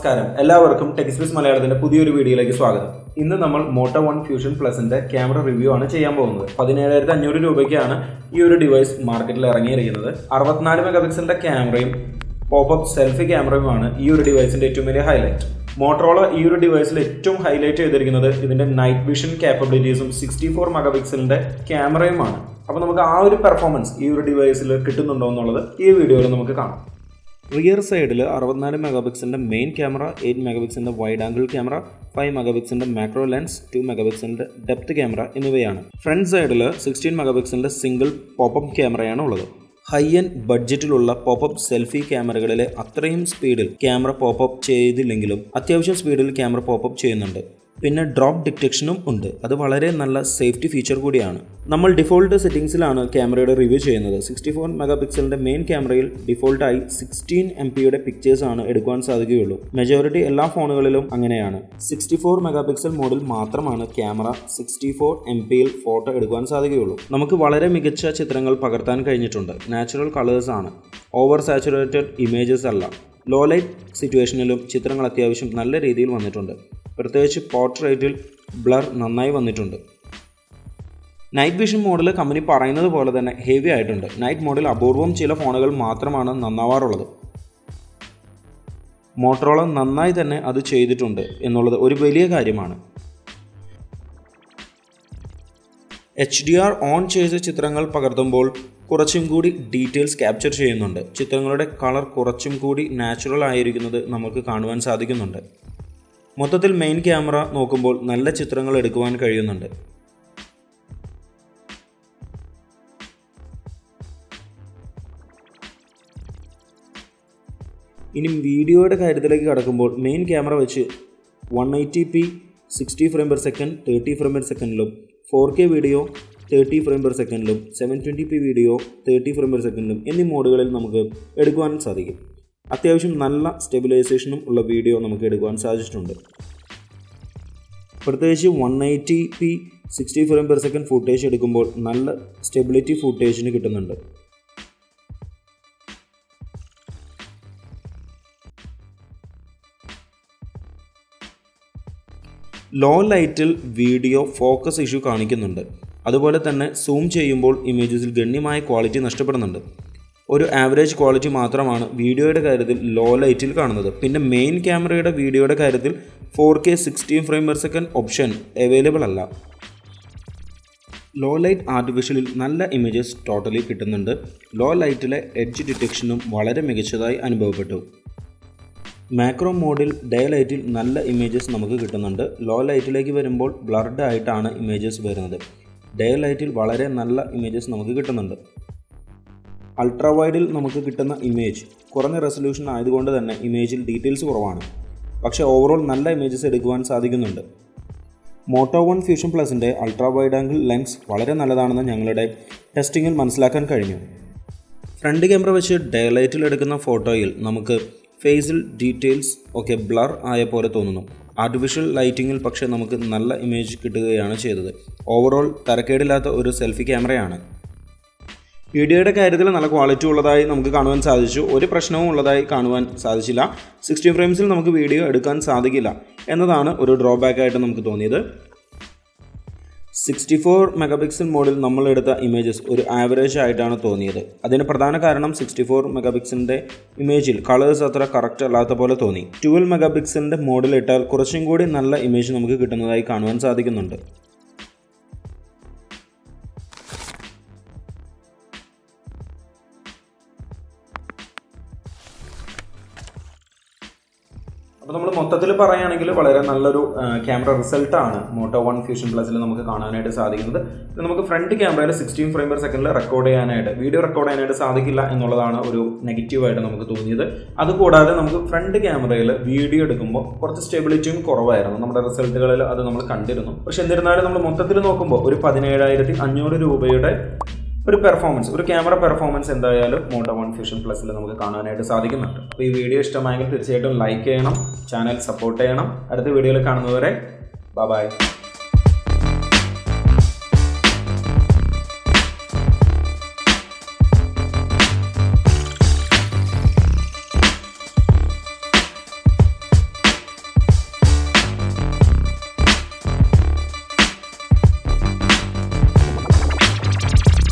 നമസ്കാരം എല്ലാവർക്കും ടെക്സ്പീസ് മലയാളത്തിന്റെ പുതിയൊരു വീഡിയോയിലേക്ക് സ്വാഗതം ഇന്ന് നമ്മൾ മോട്ടോ വൺ ഫ്യൂഷൻ പ്ലസിന്റെ ക്യാമറ റിവ്യൂ ആണ് ചെയ്യാൻ പോകുന്നത് പതിനേഴായിരത്തി അഞ്ഞൂറ് രൂപയ്ക്കാണ് ഈ ഒരു ഡിവൈസ് മാർക്കറ്റിൽ ഇറങ്ങിയിരിക്കുന്നത് അറുപത്തിനാല് മെഗാ പിക്സലിന്റെ ക്യാമറയും പോപ്പപ്പ് സെൽഫി ക്യാമറയുമാണ് ഈ ഒരു ഡിവൈസിന്റെ ഏറ്റവും വലിയ ഹൈലൈറ്റ് മോട്ടറോള ഈ ഒരു ഡിവൈസിൽ ഏറ്റവും ഹൈലൈറ്റ് ചെയ്തിരിക്കുന്നത് ഇതിന്റെ നൈറ്റ് വിഷൻ കാപ്പബിലിറ്റീസും സിക്സ്റ്റി ഫോർ മെഗാ പിക്സലിന്റെ ക്യാമറയുമാണ് അപ്പോൾ നമുക്ക് ആ ഒരു പെർഫോമൻസ് ഈ ഒരു ഡിവൈസിൽ കിട്ടുന്നുണ്ടോ എന്നുള്ളത് ഈ വീഡിയോയിൽ നമുക്ക് കാണാം റിയർ സൈഡിൽ അറുപത്തിനാല് മെഗാ പിക്സലിൻ്റെ മെയിൻ ക്യാമറ എയ്റ്റ് മെഗാ പിക്സലിൻ്റെ wide angle camera five mega പിക്സലിൻ്റെ മാക്രോ ലെൻസ് ടു മെഗാ പിക്സലിൻ്റെ ഡെപ്ത് ക്യാമറ എന്നിവയാണ് ഫ്രണ്ട് സൈഡിൽ സിക്സ്റ്റീൻ മെഗാ പിക്സലിൻ്റെ സിംഗിൾ പോപ്പപ്പ് ക്യാമറയാണ് ഉള്ളത് ഹൈ എൻഡ് ബഡ്ജറ്റിലുള്ള പോപ്പപ്പ് സെൽഫി ക്യാമറകളിലെ അത്രയും സ്പീഡിൽ ക്യാമറ പോപ്പപ്പ് ചെയ്തില്ലെങ്കിലും അത്യാവശ്യം സ്പീഡിൽ ക്യാമറ പോപ്പപ്പ് ചെയ്യുന്നുണ്ട് പിന്നെ ഡ്രോപ്പ് ഡിറ്റക്ഷനും ഉണ്ട് അത് വളരെ നല്ല സേഫ്റ്റി ഫീച്ചർ കൂടിയാണ് നമ്മൾ ഡിഫോൾട്ട് സെറ്റിംഗ്സിലാണ് ക്യാമറയുടെ റിവ്യൂ ചെയ്യുന്നത് സിക്സ്റ്റി ഫോർ മെഗാ പിക്സലിന്റെ മെയിൻ ക്യാമറയിൽ ഡിഫോൾട്ടായി സിക്സ്റ്റീൻ എം പിയുടെ പിക്ചേഴ്സ് ആണ് എടുക്കുവാൻ സാധിക്കുകയുള്ളൂ മെജോറിറ്റി എല്ലാ ഫോണുകളിലും അങ്ങനെയാണ് സിക്സ്റ്റി ഫോർ മെഗാ പിക്സൽ മോഡിൽ മാത്രമാണ് ക്യാമറ സിക്സ്റ്റി ഫോർ എം പിയിൽ ഫോട്ടോ എടുക്കുവാൻ സാധിക്കുകയുള്ളൂ നമുക്ക് വളരെ മികച്ച ചിത്രങ്ങൾ പകർത്താൻ കഴിഞ്ഞിട്ടുണ്ട് നാച്ചുറൽ കളേഴ്സ് ആണ് ഓവർ സാച്ചുറേറ്റഡ് ഇമേജസ് അല്ല ലോ ലൈറ്റ് സിറ്റുവേഷനിലും ചിത്രങ്ങൾ അത്യാവശ്യം നല്ല രീതിയിൽ വന്നിട്ടുണ്ട് പ്രത്യേകിച്ച് പോർട്രേറ്റിൽ ബ്ലർ നന്നായി വന്നിട്ടുണ്ട് നൈറ്റ് വിഷൻ മോഡിൽ കമ്പനി പറയുന്നത് പോലെ തന്നെ ഹെവി ആയിട്ടുണ്ട് നൈറ്റ് മോഡിൽ അപൂർവം ചില ഫോണുകൾ മാത്രമാണ് നന്നാവാറുള്ളത് മോട്ടറോള നന്നായി തന്നെ അത് ചെയ്തിട്ടുണ്ട് എന്നുള്ളത് ഒരു വലിയ കാര്യമാണ് എച്ച് ഡി ആർ ഓൺ ചെയ്ത ചിത്രങ്ങൾ പകർത്തുമ്പോൾ കുറച്ചും കൂടി ഡീറ്റെയിൽസ് ക്യാപ്ചർ ചെയ്യുന്നുണ്ട് ചിത്രങ്ങളുടെ കളർ കുറച്ചും കൂടി നാച്ചുറൽ ആയിരിക്കുന്നത് നമുക്ക് കാണുവാൻ സാധിക്കുന്നുണ്ട് മൊത്തത്തിൽ മെയിൻ ക്യാമറ നോക്കുമ്പോൾ നല്ല ചിത്രങ്ങൾ എടുക്കുവാൻ കഴിയുന്നുണ്ട് ഇനി വീഡിയോയുടെ കാര്യത്തിലേക്ക് കടക്കുമ്പോൾ മെയിൻ ക്യാമറ വെച്ച് one eighty P sixty frame per second thirty frame per സെക്കൻഡിലും four K video thirty frame per സെക്കൻഡിലും seven twenty P video thirty frame per സെക്കൻഡിലും എന്നീ മോഡുകളിൽ നമുക്ക് എടുക്കുവാൻ സാധിക്കും അത്യാവശ്യം നല്ല സ്റ്റെബിലൈസേഷനും ഉള്ള വീഡിയോ നമുക്ക് എടുക്കുവാൻ സാധിച്ചിട്ടുണ്ട് പ്രത്യേകിച്ച് one eighty P sixty frame per second footage എടുക്കുമ്പോൾ നല്ല സ്റ്റെബിലിറ്റി ഫുട്ടേജിന് കിട്ടുന്നുണ്ട് ലോ ലൈറ്റിൽ വീഡിയോ ഫോക്കസ് ഇഷ്യൂ കാണിക്കുന്നുണ്ട് അതുപോലെ തന്നെ സൂം ചെയ്യുമ്പോൾ ഇമേജസിൽ ഗണ്യമായ ക്വാളിറ്റി നഷ്ടപ്പെടുന്നുണ്ട് ഒരു ആവറേജ് ക്വാളിറ്റി മാത്രമാണ് വീഡിയോയുടെ കാര്യത്തിൽ ലോ ലൈറ്റിൽ കാണുന്നത് പിന്നെ മെയിൻ ക്യാമറയുടെ വീഡിയോയുടെ കാര്യത്തിൽ four K sixteen frame per second option available അല്ല ലോ ലൈറ്റ് ആർട്ടിഫിഷ്യലിൽ നല്ല ഇമേജസ് ടോട്ടലി കിട്ടുന്നുണ്ട് ലോ ലൈറ്റിലെ എഡ്ജ് ഡിറ്റക്ഷനും വളരെ മികച്ചതായി അനുഭവപ്പെട്ടു മാക്രോ മോഡിൽ ഡേ ലൈറ്റിൽ നല്ല ഇമേജസ് നമുക്ക് കിട്ടുന്നുണ്ട് ലോ ലൈറ്റിലേക്ക് വരുമ്പോൾ ബ്ലർഡ് ആയിട്ടാണ് ഇമേജസ് വരുന്നത് ഡേ ലൈറ്റിൽ വളരെ നല്ല ഇമേജസ് നമുക്ക് കിട്ടുന്നുണ്ട് അൾട്രാ വൈഡിൽ നമുക്ക് കിട്ടുന്ന ഇമേജ് കുറഞ്ഞ റെസൊല്യൂഷൻ ആയതുകൊണ്ട് തന്നെ ഇമേജിൽ ഡീറ്റെയിൽസ് കുറവാണ് പക്ഷേ ഓവറോൾ നല്ല ഇമേജസ് എടുക്കുവാൻ സാധിക്കുന്നുണ്ട് മോട്ടോ വൺ ഫ്യൂഷൻ പ്ലസിൻ്റെ അൾട്രാ വൈഡ് ആംഗിൾ ലെൻസ് വളരെ നല്ലതാണെന്ന് ഞങ്ങളുടെ ടെസ്റ്റിങ്ങിൽ മനസ്സിലാക്കാൻ കഴിഞ്ഞു ഫ്രണ്ട് ക്യാമറ വെച്ച് ഡേ ലൈറ്റിൽ എടുക്കുന്ന ഫോട്ടോയിൽ നമുക്ക് ഫേസിൽ ഡീറ്റെയിൽസ് ഒക്കെ ബ്ലർ ആയ പോലെ തോന്നുന്നു ആർട്ടിഫിഷ്യൽ ലൈറ്റിങ്ങിൽ പക്ഷേ നമുക്ക് നല്ല ഇമേജ് കിട്ടുകയാണ് ചെയ്തത് ഓവറോൾ തരക്കേടില്ലാത്ത ഒരു സെൽഫി ക്യാമറയാണ് വീഡിയോയുടെ കാര്യത്തിൽ നല്ല ക്വാളിറ്റി ഉള്ളതായി നമുക്ക് കാണുവാൻ സാധിച്ചു ഒരു പ്രശ്നവും ഉള്ളതായി കാണുവാൻ സാധിച്ചില്ല സിക്സ്റ്റി ഫ്രെയിംസിൽ നമുക്ക് വീഡിയോ എടുക്കാൻ സാധിക്കില്ല എന്നതാണ് ഒരു ഡ്രോബാക്ക് ആയിട്ട് നമുക്ക് തോന്നിയത് സിക്സ്റ്റി ഫോർ മെഗാ പിക്സൽ മോഡിൽ നമ്മൾ എടുത്ത ഇമേജസ് ഒരു ആവറേജ് ആയിട്ടാണ് തോന്നിയത് അതിന് പ്രധാന കാരണം സിക്സ്റ്റി ഫോർ മെഗാ പിക്സലിൻ്റെ ഇമേജിൽ കളേഴ്സ് അത്ര കറക്റ്റ് അല്ലാത്ത പോലെ തോന്നി ട്വൽവ് മെഗാ പിക്സലിൻ്റെ മോഡിൽ ഇട്ടാൽ കുറച്ചും കൂടി നല്ല ഇമേജ് നമുക്ക് കിട്ടുന്നതായി കാണുവാൻ സാധിക്കുന്നുണ്ട് അപ്പോൾ നമ്മൾ മൊത്തത്തിൽ പറയുകയാണെങ്കിൽ വളരെ നല്ലൊരു ക്യാമറ റിസൾട്ടാണ് മോട്ടോ വൺ ഫ്യൂഷൻ പ്ലസിൽ നമുക്ക് കാണാനായിട്ട് സാധിക്കുന്നത് ഇത് നമുക്ക് ഫ്രണ്ട് ക്യാമറയിൽ സിക്സ്റ്റീൻ ഫ്രെയിം പെർ സെക്കൻഡിൽ റെക്കോർഡ് ചെയ്യാനായിട്ട് വീഡിയോ റെക്കോർഡ് ചെയ്യാനായിട്ട് സാധിക്കില്ല എന്നുള്ളതാണ് ഒരു നെഗറ്റീവായിട്ട് നമുക്ക് തോന്നിയത് അതുകൂടാതെ നമുക്ക് ഫ്രണ്ട് ക്യാമറയിൽ വീഡിയോ എടുക്കുമ്പോൾ കുറച്ച് സ്റ്റെബിലിറ്റിയും കുറവായിരുന്നു നമ്മുടെ റിസൾട്ടുകളിൽ അത് നമ്മൾ കണ്ടിരുന്നു പക്ഷെ എന്നിരുന്നാലും നമ്മൾ മൊത്തത്തിൽ നോക്കുമ്പോൾ ഒരു പതിനേഴായിരത്തി അഞ്ഞൂറ് രൂപയുടെ ഒരു പെർഫോമൻസ് ഒരു ക്യാമറ പെർഫോമൻസ് എന്തായാലും മോട്ടോ വൺ ഫ്യൂഷൻ പ്ലസിൽ നമുക്ക് കാണാനായിട്ട് സാധിക്കുന്നുണ്ട് അപ്പോൾ ഈ വീഡിയോ ഇഷ്ടമായെങ്കിൽ തീർച്ചയായിട്ടും ലൈക്ക് ചെയ്യണം ചാനൽ സപ്പോർട്ട് ചെയ്യണം അടുത്ത വീഡിയോയിൽ കാണുന്നവരെ ബൈ